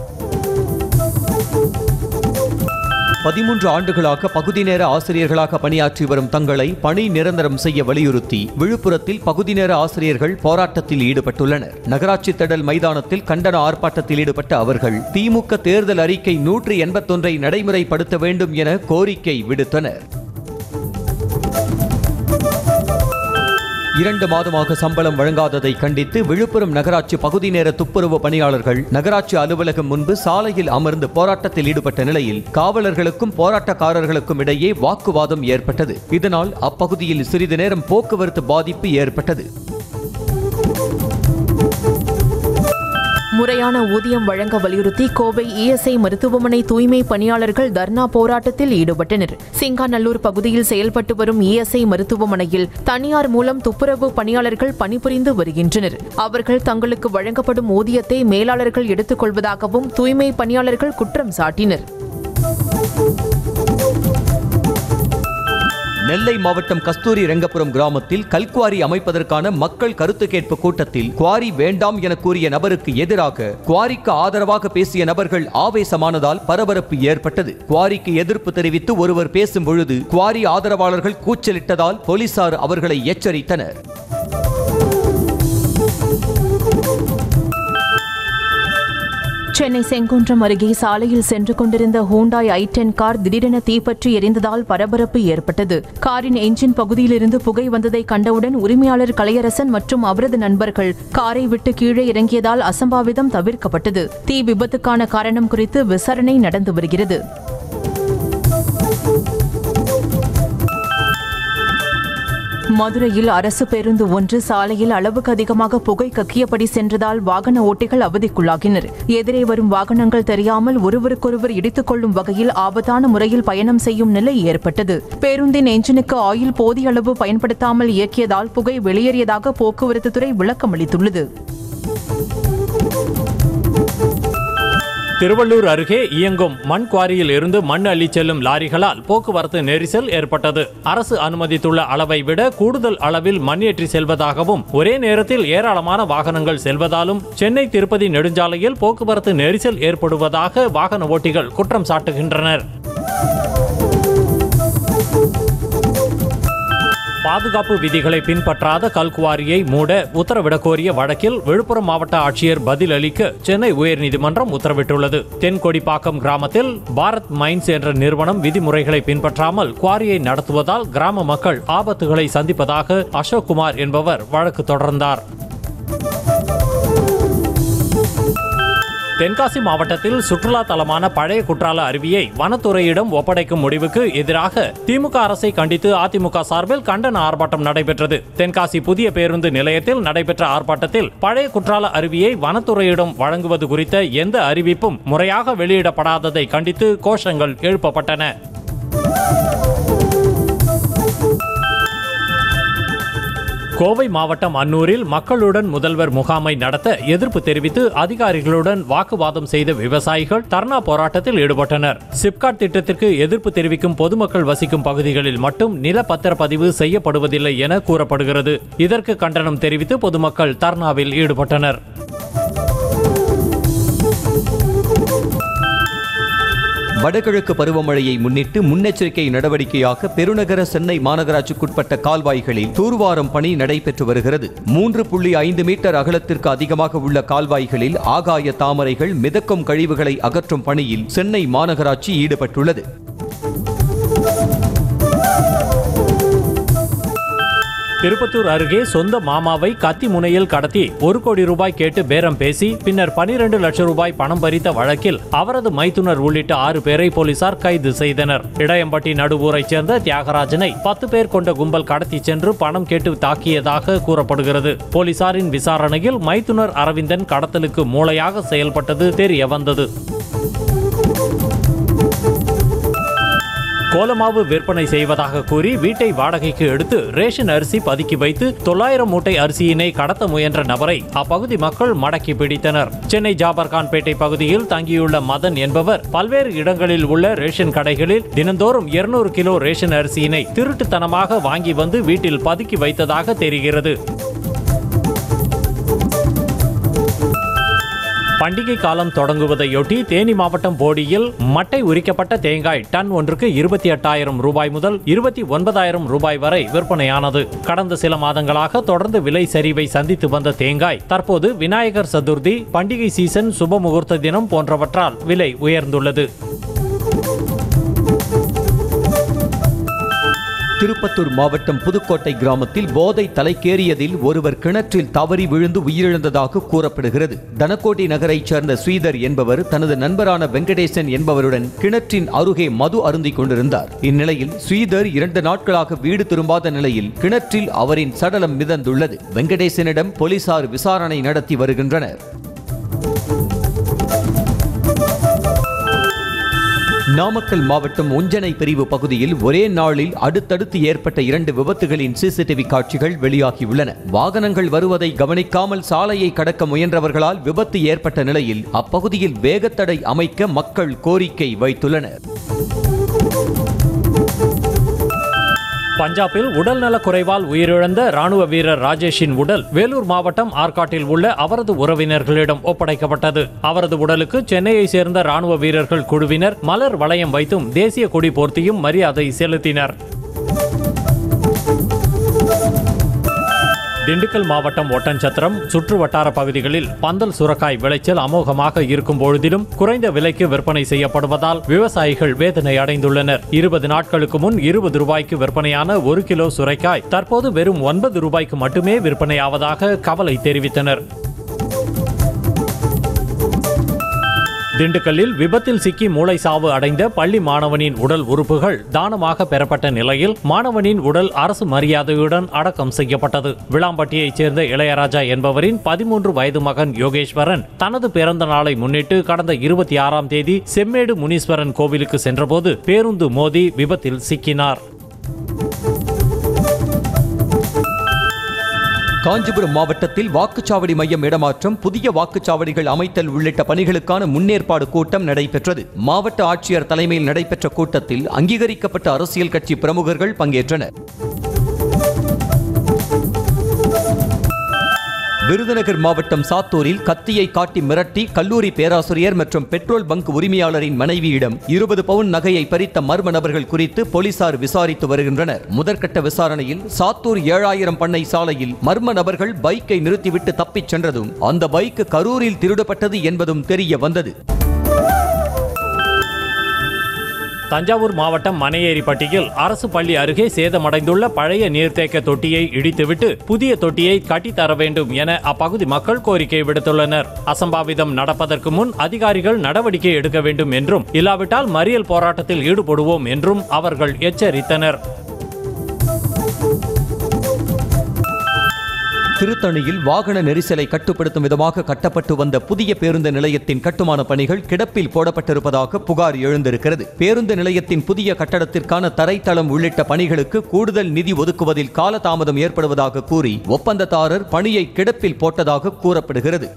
பதிமூன்று ஆண்டுகளாக பகுதி நேர ஆசிரியர்களாக பணியாற்றி வரும் தங்களை பணி நிரந்தரம் செய்ய வலியுறுத்தி விழுப்புரத்தில் பகுதி நேர ஆசிரியர்கள் போராட்டத்தில் ஈடுபட்டுள்ளனர் நகராட்சி திடல் மைதானத்தில் கண்டன ஆர்ப்பாட்டத்தில் ஈடுபட்ட அவர்கள் திமுக தேர்தல் அறிக்கை நூற்றி எண்பத்தொன்றை நடைமுறைப்படுத்த வேண்டும் என கோரிக்கை விடுத்தனர் இரண்டு மாதமாக சம்பளம் வழங்காததை கண்டித்து விழுப்புரம் நகராட்சி பகுதி நேர துப்புரவு பணியாளர்கள் நகராட்சி அலுவலகம் முன்பு சாலையில் அமர்ந்து போராட்டத்தில் ஈடுபட்ட நிலையில் காவலர்களுக்கும் போராட்டக்காரர்களுக்கும் இடையே வாக்குவாதம் ஏற்பட்டது இதனால் அப்பகுதியில் சிறிது நேரம் போக்குவரத்து பாதிப்பு ஏற்பட்டது முறையான ஊதியம் வழங்க வலியுறுத்தி கோவை இஎஸ்ஐ மருத்துவமனை தூய்மை பணியாளர்கள் தர்ணா போராட்டத்தில் ஈடுபட்டனர் சிங்காநல்லூர் பகுதியில் செயல்பட்டு வரும் இஎஸ்ஐ மருத்துவமனையில் தனியார் மூலம் துப்புரவு பணியாளர்கள் பணிபுரிந்து வருகின்றனர் அவர்கள் தங்களுக்கு வழங்கப்படும் ஊதியத்தை மேலாளர்கள் எடுத்துக்கொள்வதாகவும் தூய்மை பணியாளர்கள் குற்றம் சாட்டினர் நெல்லை மாவட்டம் கஸ்தூரி ரெங்கபுரம் கிராமத்தில் கல்குவாரி அமைப்பதற்கான மக்கள் கருத்து கேட்பு கூட்டத்தில் குவாரி வேண்டாம் என கூறிய நபருக்கு எதிராக குவாரிக்கு ஆதரவாக பேசிய நபர்கள் ஆவேசமானதால் பரபரப்பு ஏற்பட்டது குவாரிக்கு எதிர்ப்பு தெரிவித்து ஒருவர் பேசும் பொழுது குவாரி ஆதரவாளர்கள் கூச்சலிட்டதால் போலீசார் அவர்களை எச்சரித்தனர் சென்னை செங்குன்றம் அருகே சாலையில் சென்று கொண்டிருந்த ஹூண்டாய் ஐ டென் கார் திடீரென தீப்பற்றி எரிந்ததால் பரபரப்பு ஏற்பட்டது காரின் என்ஜின் பகுதியிலிருந்து புகை வந்ததை கண்டவுடன் உரிமையாளர் கலையரசன் மற்றும் அவரது நண்பர்கள் காரை விட்டு கீழே இறங்கியதால் அசம்பாவிதம் தவிர்க்கப்பட்டது தீ விபத்துக்கான காரணம் குறித்து விசாரணை நடந்து வருகிறது மதுரையில் அரசு பேருந்து ஒன்று சாலையில் அளவுக்கு அதிகமாக புகை கக்கியபடி சென்றதால் வாகன ஓட்டிகள் அவதிக்குள்ளாகினர் எதிரே வரும் வாகனங்கள் தெரியாமல் ஒருவருக்கொருவர் இடித்துக் கொள்ளும் வகையில் ஆபத்தான முறையில் பயணம் செய்யும் நிலை ஏற்பட்டது பேருந்தின் என்ஜினுக்கு ஆயில் போதிய அளவு பயன்படுத்தாமல் இயக்கியதால் புகை வெளியேறியதாக போக்குவரத்து துறை விளக்கம் அளித்துள்ளது திருவள்ளூர் அருகே இயங்கும் மண் குவாரியில் இருந்து மண் அள்ளிச் செல்லும் லாரிகளால் போக்குவரத்து நெரிசல் ஏற்பட்டது அரசு அனுமதித்துள்ள அளவை விட கூடுதல் அளவில் மண் ஏற்றி செல்வதாகவும் ஒரே நேரத்தில் ஏராளமான வாகனங்கள் செல்வதாலும் சென்னை திருப்பதி நெடுஞ்சாலையில் போக்குவரத்து நெரிசல் ஏற்படுவதாக வாகன ஓட்டிகள் குற்றம் சாட்டுகின்றனர் பாதுகாப்பு விதிகளை பின்பற்றாத கல்குவாரியை மூட உத்தரவிடக் கோரிய வழக்கில் விழுப்புரம் மாவட்ட ஆட்சியர் பதில் அளிக்க சென்னை உயர்நீதிமன்றம் உத்தரவிட்டுள்ளது தென்கொடிப்பாக்கம் கிராமத்தில் பாரத் மைன்ஸ் என்ற நிறுவனம் விதிமுறைகளை பின்பற்றாமல் குவாரியை நடத்துவதால் கிராம மக்கள் ஆபத்துகளை சந்திப்பதாக அசோக் குமார் என்பவர் வழக்கு தொடர்ந்தார் தென்காசி மாவட்டத்தில் சுற்றுலா தலமான பழைய குற்றால அருவியை வனத்துறையிடம் ஒப்படைக்கும் முடிவுக்கு எதிராக திமுக அரசை கண்டித்து அதிமுக சார்பில் கண்டன ஆர்ப்பாட்டம் நடைபெற்றது தென்காசி புதிய பேருந்து நிலையத்தில் நடைபெற்ற ஆர்ப்பாட்டத்தில் பழைய குற்றால அருவியை வனத்துறையிடம் வழங்குவது குறித்த எந்த அறிவிப்பும் முறையாக வெளியிடப்படாததை கண்டித்து கோஷங்கள் எழுப்பப்பட்டன கோவை மாவட்டம் அன்னூரில் மக்களுடன் முதல்வர் முகாமை நடத்த எதிர்ப்பு தெரிவித்து அதிகாரிகளுடன் வாக்குவாதம் செய்த விவசாயிகள் தர்ணா போராட்டத்தில் ஈடுபட்டனர் சிப்காட் திட்டத்திற்கு எதிர்ப்பு தெரிவிக்கும் பொதுமக்கள் வசிக்கும் பகுதிகளில் மட்டும் நில பத்திரப்பதிவு செய்யப்படுவதில்லை என கூறப்படுகிறது இதற்கு கண்டனம் தெரிவித்து பொதுமக்கள் தர்ணாவில் ஈடுபட்டனர் வடகிழக்கு பருவமழையை முன்னிட்டு முன்னெச்சரிக்கை நடவடிக்கையாக பெருநகர சென்னை மாநகராட்சிக்குட்பட்ட கால்வாய்களில் தூர்வாரும் பணி நடைபெற்று வருகிறது மூன்று புள்ளி ஐந்து மீட்டர் அகலத்திற்கு அதிகமாக உள்ள கால்வாய்களில் ஆகாய தாமரைகள் மிதக்கும் கழிவுகளை அகற்றும் பணியில் சென்னை மாநகராட்சி ஈடுபட்டுள்ளது திருப்பத்தூர் அருகே சொந்த மாமாவை கத்தி முனையில் கடத்தி ஒரு கோடி ரூபாய் கேட்டு பேரம் பேசி பின்னர் பனிரெண்டு லட்சம் ரூபாய் பணம் பறித்த வழக்கில் அவரது மைத்துனர் உள்ளிட்ட ஆறு பேரை போலீசார் கைது செய்தனர் இடையம்பட்டி நடுவூரைச் சேர்ந்த தியாகராஜனை பத்து பேர் கொண்ட கும்பல் கடத்தி சென்று பணம் கேட்டு தாக்கியதாக கூறப்படுகிறது போலீசாரின் விசாரணையில் மைத்துனர் அரவிந்தன் கடத்தலுக்கு மூளையாக செயல்பட்டது தெரிய வந்தது கோலமாவு விற்பனை செய்வதாக கூறி வீட்டை வாடகைக்கு எடுத்து ரேஷன் அரிசி பதுக்கி வைத்து தொள்ளாயிரம் மூட்டை அரிசியினை கடத்த முயன்ற நபரை அப்பகுதி மக்கள் மடக்கி பிடித்தனர் சென்னை ஜாபர்கான்பேட்டை பகுதியில் தங்கியுள்ள மதன் என்பவர் பல்வேறு இடங்களில் உள்ள ரேஷன் கடைகளில் தினந்தோறும் 200 கிலோ ரேஷன் அரிசியினை திருட்டுத்தனமாக வாங்கி வந்து வீட்டில் பதுக்கி வைத்ததாக தெரிகிறது பண்டிகை காலம் தொடங்குவதையொட்டி தேனி மாவட்டம் போடியில் மட்டை உரிக்கப்பட்ட தேங்காய் டன் ஒன்றுக்கு இருபத்தி எட்டாயிரம் ரூபாய் முதல் இருபத்தி ஒன்பதாயிரம் ரூபாய் வரை விற்பனையானது கடந்த சில மாதங்களாக தொடர்ந்து விலை சரிவை சந்தித்து வந்த தேங்காய் தற்போது விநாயகர் சதுர்த்தி பண்டிகை சீசன் சுப முகூர்த்த தினம் போன்றவற்றால் விலை உயர்ந்துள்ளது திருப்பத்தூர் மாவட்டம் புதுக்கோட்டை கிராமத்தில் போதை தலைக்கேறியதில் ஒருவர் கிணற்றில் தவறி விழுந்து உயிரிழந்ததாக கூறப்படுகிறது தனக்கோட்டை நகரைச் சேர்ந்த ஸ்ரீதர் என்பவர் தனது நண்பரான வெங்கடேசன் என்பவருடன் கிணற்றின் அருகே மது அருந்திக் கொண்டிருந்தார் இந்நிலையில் ஸ்ரீதர் இரண்டு நாட்களாக வீடு திரும்பாத நிலையில் கிணற்றில் அவரின் சடலம் மிதந்துள்ளது வெங்கடேசனிடம் போலீசார் விசாரணை நடத்தி வருகின்றனர் நாமக்கல் மாவட்டம் உஞ்சனை பிரிவு பகுதியில் ஒரே நாளில் அடுத்தடுத்து ஏற்பட்ட இரண்டு விபத்துகளின் சிசிடிவி காட்சிகள் வெளியாகியுள்ளன வாகனங்கள் வருவதை கவனிக்காமல் சாலையை கடக்க முயன்றவர்களால் விபத்து ஏற்பட்ட நிலையில் அப்பகுதியில் வேகத்தடை அமைக்க மக்கள் கோரிக்கை வைத்துள்ளனர் பஞ்சாபில் உடல்நலக் குறைவால் உயிரிழந்த ராணுவ வீரர் ராஜேஷின் உடல் வேலூர் மாவட்டம் ஆற்காட்டில் உள்ள அவரது உறவினர்களிடம் ஒப்படைக்கப்பட்டது அவரது உடலுக்கு சென்னையை சேர்ந்த ராணுவ வீரர்கள் குழுவினர் மலர் வளையம் வைத்தும் தேசிய கொடி போர்த்தியும் மரியாதை செலுத்தினர் திண்டுக்கல் மாவட்டம் ஒட்டன்சத்திரம் சுற்று வட்டார பகுதிகளில் பந்தல் சுரக்காய் விளைச்சல் அமோகமாக இருக்கும் பொழுதிலும் குறைந்த விலைக்கு விற்பனை செய்யப்படுவதால் விவசாயிகள் வேதனை அடைந்துள்ளனர் இருபது நாட்களுக்கு முன் இருபது ரூபாய்க்கு விற்பனையான ஒரு கிலோ சுரைக்காய் தற்போது வெறும் ஒன்பது ரூபாய்க்கு மட்டுமே விற்பனையாவதாக கவலை தெரிவித்தனர் திண்டுக்கல்லில் விபத்தில் சிக்கி மூளை சாவு அடைந்த பள்ளி மாணவனின் உடல் உறுப்புகள் தானமாக பெறப்பட்ட நிலையில் மாணவனின் உடல் அரசு மரியாதையுடன் அடக்கம் செய்யப்பட்டது விளாம்பட்டியைச் சேர்ந்த இளையராஜா என்பவரின் பதிமூன்று வயது மகன் யோகேஸ்வரன் தனது பிறந்த நாளை முன்னிட்டு கடந்த இருபத்தி ஆறாம் தேதி செம்மேடு முனீஸ்வரன் கோவிலுக்கு சென்றபோது பேருந்து மோதி விபத்தில் சிக்கினார் காஞ்சிபுரம் மாவட்டத்தில் வாக்குச்சாவடி மையம் இடமாற்றம் புதிய வாக்குச்சாவடிகள் அமைத்தல் உள்ளிட்ட பணிகளுக்கான முன்னேற்பாடு கூட்டம் நடைபெற்றது மாவட்ட ஆட்சியர் தலைமையில் நடைபெற்ற கூட்டத்தில் அங்கீகரிக்கப்பட்ட அரசியல் கட்சி பிரமுகர்கள் பங்கேற்றனர் விருதுநகர் மாவட்டம் சாத்தூரில் கத்தியை காட்டி மிரட்டி கல்லூரி பேராசிரியர் மற்றும் பெட்ரோல் பங்க் உரிமையாளரின் மனைவியிடம் இருபது பவுன் நகையை பறித்த மர்ம நபர்கள் குறித்து போலீசார் விசாரித்து வருகின்றனர் முதற்கட்ட விசாரணையில் சாத்தூர் ஏழாயிரம் பண்ணை சாலையில் மர்ம நபர்கள் பைக்கை நிறுத்திவிட்டு தப்பிச் சென்றதும் அந்த பைக் கரூரில் திருடப்பட்டது என்பதும் தெரிய வந்தது தஞ்சாவூர் மாவட்டம் மனையேரிப்பட்டியில் அரசு பள்ளி அருகே சேதமடைந்துள்ள பழைய நீர்த்தேக்க தொட்டியை இடித்துவிட்டு புதிய தொட்டியை கட்டித்தர வேண்டும் என அப்பகுதி மக்கள் கோரிக்கை விடுத்துள்ளனர் அசம்பாவிதம் நடப்பதற்கு முன் அதிகாரிகள் நடவடிக்கை எடுக்க வேண்டும் என்றும் இல்லாவிட்டால் மறியல் போராட்டத்தில் ஈடுபடுவோம் என்றும் அவர்கள் எச்சரித்தனர் திருத்தணியில் வாகன நெரிசலை கட்டுப்படுத்தும் விதமாக கட்டப்பட்டு வந்த புதிய பேருந்து நிலையத்தின் கட்டுமான பணிகள் கிடப்பில் போடப்பட்டிருப்பதாக புகார் எழுந்திருக்கிறது பேருந்து நிலையத்தின் புதிய கட்டடத்திற்கான தரைத்தளம் உள்ளிட்ட பணிகளுக்கு கூடுதல் நிதி ஒதுக்குவதில் காலதாமதம் ஏற்படுவதாக கூறி ஒப்பந்ததாரர் பணியை கிடப்பில் போட்டதாக கூறப்படுகிறது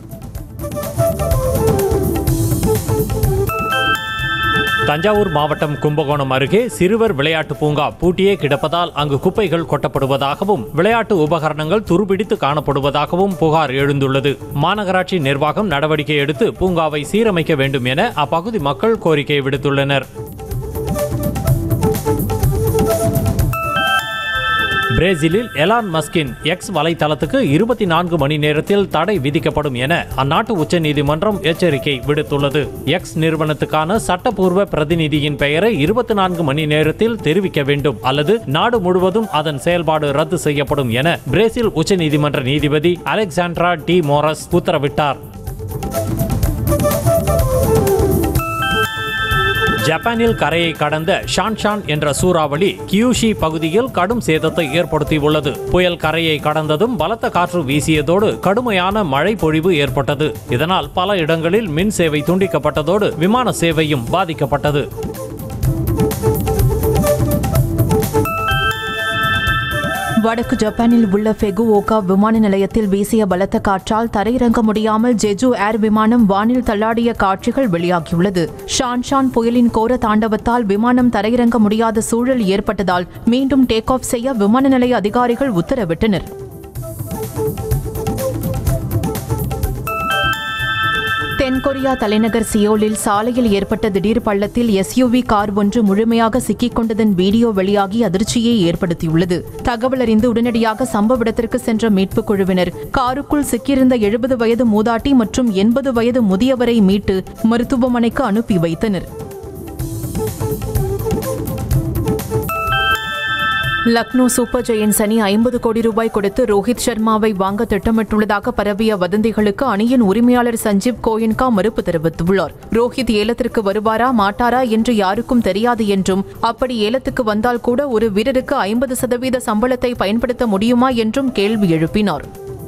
தஞ்சாவூர் மாவட்டம் கும்பகோணம் அருகே சிறுவர் விளையாட்டு பூங்கா பூட்டியே கிடப்பதால் அங்கு குப்பைகள் கொட்டப்படுவதாகவும் விளையாட்டு உபகரணங்கள் துருபிடித்து காணப்படுவதாகவும் புகார் எழுந்துள்ளது மாநகராட்சி நிர்வாகம் நடவடிக்கை எடுத்து பூங்காவை சீரமைக்க வேண்டும் என அப்பகுதி மக்கள் கோரிக்கை விடுத்துள்ளனர் பிரேசிலில் எலான் மஸ்கின் எக்ஸ் வலைத்தளத்துக்கு இருபத்தி நான்கு மணி நேரத்தில் தடை விதிக்கப்படும் என அந்நாட்டு உச்சநீதிமன்றம் எச்சரிக்கை விடுத்துள்ளது எக்ஸ் நிறுவனத்துக்கான சட்டப்பூர்வ பிரதிநிதியின் பெயரை இருபத்தி நான்கு மணி நேரத்தில் தெரிவிக்க வேண்டும் அல்லது நாடு முழுவதும் அதன் செயல்பாடு ரத்து செய்யப்படும் என பிரேசில் உச்சநீதிமன்ற நீதிபதி அலெக்சாண்ட்ரா டி மோரஸ் உத்தரவிட்டார் ஜப்பானில் கரையை கடந்த ஷான்ஷான் என்ற சூறாவளி கியூஷி பகுதியில் கடும் சேதத்தை ஏற்படுத்தியுள்ளது புயல் கரையை கடந்ததும் பலத்த காற்று வீசியதோடு கடுமையான மழை பொழிவு ஏற்பட்டது இதனால் பல இடங்களில் மின் சேவை துண்டிக்கப்பட்டதோடு விமான சேவையும் பாதிக்கப்பட்டது வடக்கு ஜப்பானில் உள்ள ஃபெகுவோகா விமான நிலையத்தில் வீசிய பலத்த காற்றால் தரையிறங்க முடியாமல் ஜெஜு ஏர் விமானம் வானில் தள்ளாடிய காட்சிகள் வெளியாகியுள்ளது ஷான்ஷான் புயலின் கோர தாண்டவத்தால் விமானம் தரையிறங்க முடியாத சூழல் ஏற்பட்டதால் மீண்டும் டேக் ஆஃப் செய்ய விமான நிலைய அதிகாரிகள் உத்தரவிட்டனர் தென்கொரியா தலைநகர் சியோலில் சாலையில் ஏற்பட்ட திடீர் பள்ளத்தில் எஸ்யூவி கார் ஒன்று முழுமையாக சிக்கிக் கொண்டதன் வீடியோ வெளியாகி அதிர்ச்சியை ஏற்படுத்தியுள்ளது தகவல் அறிந்து உடனடியாக சம்பவ இடத்திற்கு சென்ற மீட்புக் குழுவினர் காருக்குள் சிக்கியிருந்த எழுபது வயது மூதாட்டி மற்றும் எண்பது வயது முதியவரை மீட்டு மருத்துவமனைக்கு அனுப்பி வைத்தனர் லக்னோ சூப்பர் ஜெயன்ஸ் அணி ஐம்பது கோடி ரூபாய் கொடுத்து ரோஹித் சர்மாவை வாங்க திட்டமிட்டுள்ளதாக பரவிய வதந்திகளுக்கு அணியின் உரிமையாளர் சஞ்சீவ் கோயன்கா மறுப்பு தெரிவித்துள்ளார் ரோஹித் ஏலத்திற்கு வருவாரா மாட்டாரா என்று யாருக்கும் தெரியாது என்றும் அப்படி ஏலத்துக்கு வந்தால் கூட ஒரு வீரருக்கு ஐம்பது சதவீத சம்பளத்தை பயன்படுத்த முடியுமா என்றும் கேள்வி எழுப்பினார்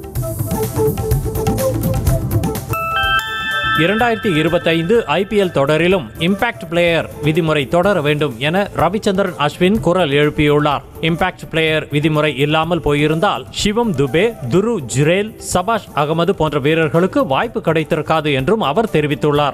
இரண்டாயிரத்தி இருபத்தைந்து ஐபிஎல் தொடரிலும் இம்பாக்ட் பிளேயர் விதிமுறை தொடர வேண்டும் என ரவிச்சந்திரன் அஸ்வின் குரல் எழுப்பியுள்ளார் இம்பாக்ட் பிளேயர் விதிமுறை இல்லாமல் போயிருந்தால் சிவம் துபே துரு ஜுரேல் சபாஷ் அகமது போன்ற வீரர்களுக்கு வாய்ப்பு கிடைத்திருக்காது என்றும் அவர் தெரிவித்துள்ளார்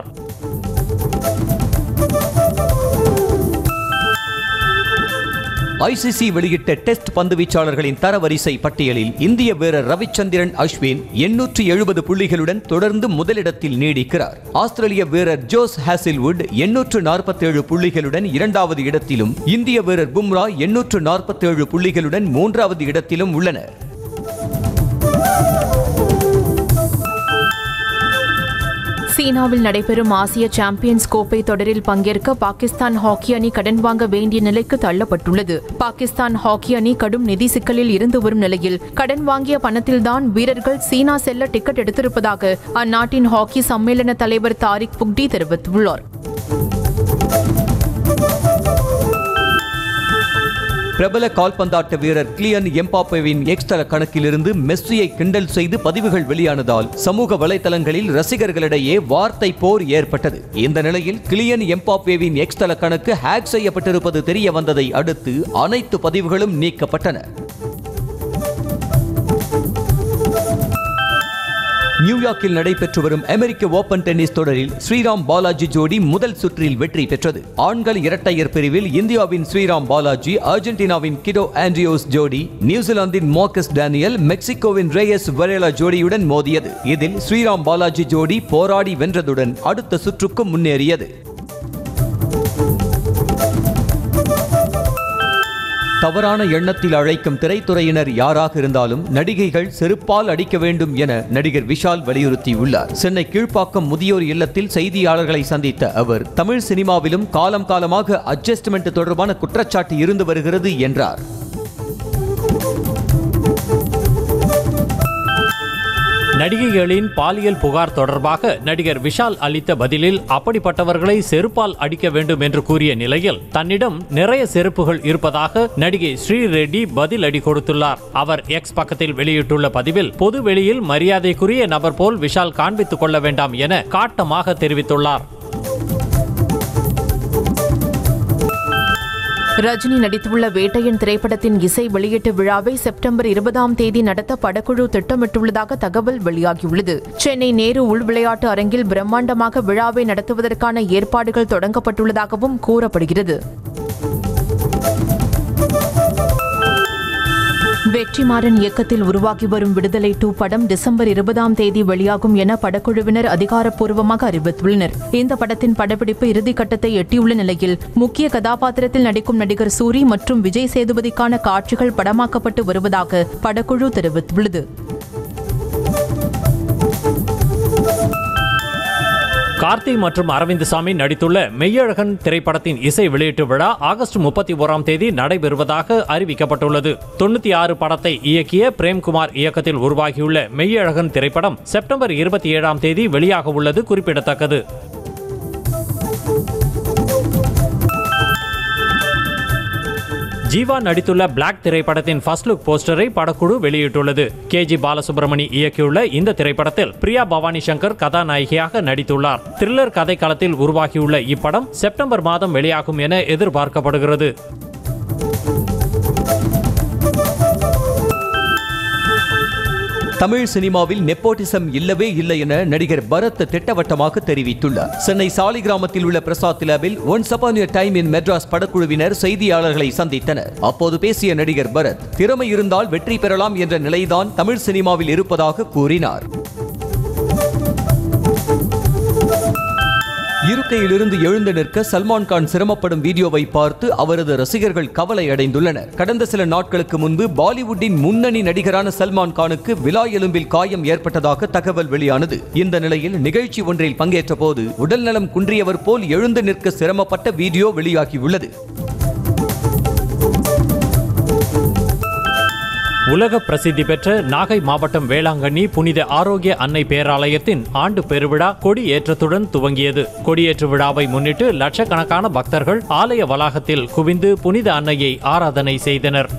ஐசிசி வெளியிட்ட டெஸ்ட் பந்துவீச்சாளர்களின் தரவரிசை பட்டியலில் இந்திய வீரர் ரவிச்சந்திரன் அஸ்வின் எண்ணூற்று எழுபது புள்ளிகளுடன் தொடர்ந்து முதலிடத்தில் நீடிக்கிறார் ஆஸ்திரேலிய வீரர் ஜோஸ் ஹாசில்வுட் எண்ணூற்று நாற்பத்தேழு புள்ளிகளுடன் இரண்டாவது இடத்திலும் இந்திய வீரர் பும்ரா எண்ணூற்று நாற்பத்தேழு புள்ளிகளுடன் மூன்றாவது இடத்திலும் உள்ளனர் சீனாவில் நடைபெறும் ஆசிய சாம்பியன்ஸ் கோப்பை தொடரில் பங்கேற்க பாகிஸ்தான் ஹாக்கி அணி கடன் வாங்க வேண்டிய நிலைக்கு தள்ளப்பட்டுள்ளது பாகிஸ்தான் ஹாக்கி அணி கடும் நிதி சிக்கலில் இருந்து வரும் நிலையில் கடன் வாங்கிய பணத்தில்தான் வீரர்கள் சீனா செல்ல டிக்கெட் எடுத்திருப்பதாக அந்நாட்டின் ஹாக்கி சம்மேளன தலைவர் தாரிக் புக்டி தெரிவித்துள்ளார் பிரபல கால்பந்தாட்ட வீரர் கிளியன் எம்பாப்பேவின் எக்ஸ்தல கணக்கிலிருந்து மெஸ்ஸியை கிண்டல் செய்து பதிவுகள் வெளியானதால் சமூக வலைதளங்களில் ரசிகர்களிடையே வார்த்தை போர் ஏற்பட்டது இந்த நிலையில் கிளியன் எம்பாப்பேவின் எக்ஸ்தல கணக்கு ஹேக் செய்யப்பட்டிருப்பது தெரிய வந்ததை அடுத்து அனைத்து பதிவுகளும் நீக்கப்பட்டன நியூயார்க்கில் நடைபெற்று வரும் அமெரிக்க ஓபன் டென்னிஸ் தொடரில் ஸ்ரீராம் பாலாஜி ஜோடி முதல் சுற்றில் வெற்றி பெற்றது ஆண்கள் இரட்டையர் பிரிவில் இந்தியாவின் ஸ்ரீராம் பாலாஜி அர்ஜென்டினாவின் கிடோ ஆண்ட்ரியோஸ் ஜோடி நியூசிலாந்தின் மார்க்கஸ் டேனியல் மெக்சிகோவின் ரேயஸ் வரேலா ஜோடியுடன் மோதியது இதில் ஸ்ரீராம் பாலாஜி ஜோடி போராடி வென்றதுடன் அடுத்த சுற்றுக்கு முன்னேறியது தவறான எண்ணத்தில் அழைக்கும் திரைத்துறையினர் யாராக இருந்தாலும் நடிகைகள் செருப்பால் அடிக்க வேண்டும் என நடிகர் விஷால் வலியுறுத்தியுள்ளார் சென்னை கீழ்ப்பாக்கம் முதியோர் இல்லத்தில் செய்தியாளர்களை சந்தித்த அவர் தமிழ் சினிமாவிலும் காலம் காலமாக அட்ஜஸ்ட்மெண்ட் தொடர்பான குற்றச்சாட்டு இருந்து வருகிறது என்றார் நடிகைகளின் பாலியல் புகார் தொடர்பாக நடிகர் விஷால் அளித்த பதிலில் அப்படிப்பட்டவர்களை செருப்பால் அடிக்க வேண்டும் என்று கூறிய நிலையில் தன்னிடம் நிறைய செருப்புகள் இருப்பதாக நடிகை ஸ்ரீ ரெட்டி பதில் அடி கொடுத்துள்ளார் அவர் எக்ஸ் பக்கத்தில் வெளியிட்டுள்ள பதிவில் பொது வெளியில் மரியாதைக்குரிய நபர் போல் விஷால் காண்பித்துக் கொள்ள வேண்டாம் என காட்டமாக தெரிவித்துள்ளார் ரஜினி நடித்துள்ள வேட்டையன் திரைப்படத்தின் இசை வெளியீட்டு விழாவை செப்டம்பர் இருபதாம் தேதி நடத்த படக்குழு திட்டமிட்டுள்ளதாக தகவல் வெளியாகியுள்ளது சென்னை நேரு உள் விளையாட்டு அரங்கில் பிரம்மாண்டமாக விழாவை நடத்துவதற்கான ஏற்பாடுகள் தொடங்கப்பட்டுள்ளதாகவும் கூறப்படுகிறது வெற்றிமாறன் இயக்கத்தில் உருவாகி வரும் விடுதலை டூ படம் டிசம்பர் இருபதாம் தேதி வெளியாகும் என படக்குழுவினர் அதிகாரப்பூர்வமாக அறிவித்துள்ளனர் இந்த படத்தின் படப்பிடிப்பு இறுதிக்கட்டத்தை எட்டியுள்ள நிலையில் முக்கிய கதாபாத்திரத்தில் நடிக்கும் நடிகர் சூரி மற்றும் விஜய் சேதுபதிக்கான காட்சிகள் படமாக்கப்பட்டு வருவதாக படக்குழு தெரிவித்துள்ளது கார்த்தி மற்றும் அரவிந்த் சாமி நடித்துள்ள மெய்யழகன் திரைப்படத்தின் இசை வெளியீட்டு விழா ஆகஸ்ட் முப்பத்தி ஓராம் தேதி நடைபெறுவதாக அறிவிக்கப்பட்டுள்ளது தொண்ணூத்தி ஆறு படத்தை இயக்கிய பிரேம்குமார் இயக்கத்தில் உருவாகியுள்ள மெய்யழகன் திரைப்படம் செப்டம்பர் இருபத்தி ஏழாம் தேதி வெளியாக உள்ளது குறிப்பிடத்தக்கது ஜீவா நடித்துள்ள பிளாக் திரைப்படத்தின் ஃபர்ஸ்ட் லுக் போஸ்டரை படக்குழு வெளியிட்டுள்ளது கே ஜி பாலசுப்ரமணி இயக்கியுள்ள இந்த திரைப்படத்தில் பிரியா பவானி சங்கர் கதாநாயகியாக நடித்துள்ளார் த்ரில்லர் கதைக்களத்தில் உருவாகியுள்ள இப்படம் செப்டம்பர் மாதம் வெளியாகும் என எதிர்பார்க்கப்படுகிறது தமிழ் சினிமாவில் நெப்போட்டிசம் இல்லவே இல்லை என நடிகர் பரத் திட்டவட்டமாக தெரிவித்துள்ளார் சென்னை சாலி கிராமத்தில் உள்ள பிரசாத் லேபில் once upon time in Madras படக்குழுவினர் செய்தியாளர்களை சந்தித்தனர் அப்போது பேசிய நடிகர் பரத் திறமை இருந்தால் வெற்றி பெறலாம் என்ற நிலைதான் தமிழ் சினிமாவில் இருப்பதாக கூறினார் இருக்கையிலிருந்து எழுந்து நிற்க சல்மான் கான் சிரமப்படும் வீடியோவை பார்த்து அவரது ரசிகர்கள் கவலை அடைந்துள்ளனர் கடந்த சில நாட்களுக்கு முன்பு பாலிவுட்டின் முன்னணி நடிகரான சல்மான் கானுக்கு விழா எலும்பில் காயம் ஏற்பட்டதாக தகவல் வெளியானது இந்த நிலையில் நிகழ்ச்சி ஒன்றில் பங்கேற்ற போது உடல்நலம் குன்றியவர் போல் எழுந்து நிற்க சிரமப்பட்ட வீடியோ வெளியாகியுள்ளது உலக பிரசித்தி பெற்ற நாகை மாவட்டம் வேளாங்கண்ணி புனித ஆரோக்கிய அன்னை பேராலயத்தின் ஆண்டு பெருவிழா கொடி ஏற்றத்துடன் துவங்கியது கொடியேற்று விழாவை முன்னிட்டு லட்சக்கணக்கான பக்தர்கள் ஆலய வளாகத்தில் குவிந்து புனித அன்னையை ஆராதனை செய்தனர்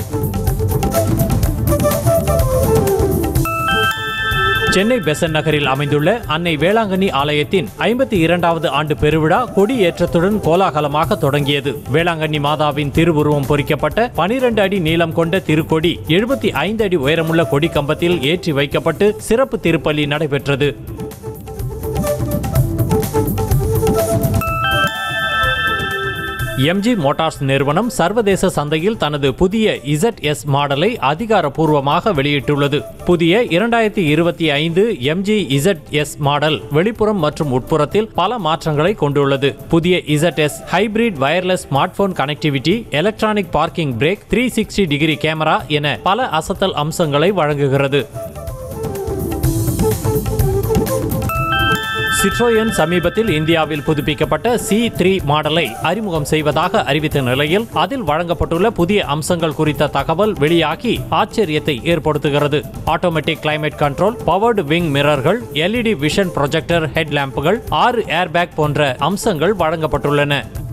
சென்னை பெசன் நகரில் அமைந்துள்ள அன்னை வேளாங்கண்ணி ஆலயத்தின் ஐம்பத்தி இரண்டாவது ஆண்டு பெருவிழா கொடியேற்றத்துடன் கோலாகலமாக தொடங்கியது வேளாங்கண்ணி மாதாவின் திருவுருவம் பொறிக்கப்பட்ட பனிரெண்டு அடி நீளம் கொண்ட திருக்கொடி எழுபத்தி ஐந்து அடி உயரமுள்ள கொடி கம்பத்தில் ஏற்றி வைக்கப்பட்டு சிறப்பு திருப்பலி நடைபெற்றது எம்ஜி மோட்டார்ஸ் நிறுவனம் சர்வதேச சந்தையில் தனது புதிய இசட் எஸ் மாடலை அதிகாரப்பூர்வமாக வெளியிட்டுள்ளது புதிய இரண்டாயிரத்தி இருபத்தி ஐந்து எம்ஜி இசட் எஸ் மாடல் வெளிப்புறம் மற்றும் உட்புறத்தில் பல மாற்றங்களை கொண்டுள்ளது புதிய Z S hybrid wireless smart phone connectivity electronic parking brake three sixty degree camera என பல அசத்தல் அம்சங்களை வழங்குகிறது சிட்ரோயன் சமீபத்தில் இந்தியாவில் புதுப்பிக்கப்பட்ட சி த்ரீ மாடலை அறிமுகம் செய்வதாக அறிவித்த நிலையில் அதில் வழங்கப்பட்டுள்ள புதிய அம்சங்கள் குறித்த தகவல் வெளியாகி ஆச்சரியத்தை ஏற்படுத்துகிறது automatic climate control powered wing மிரர்கள் எல்இடி விஷன் ப்ரொஜெக்டர் ஹெட் லேம்புகள் ஆறு ஏர்பேக் போன்ற அம்சங்கள் வழங்கப்பட்டுள்ளன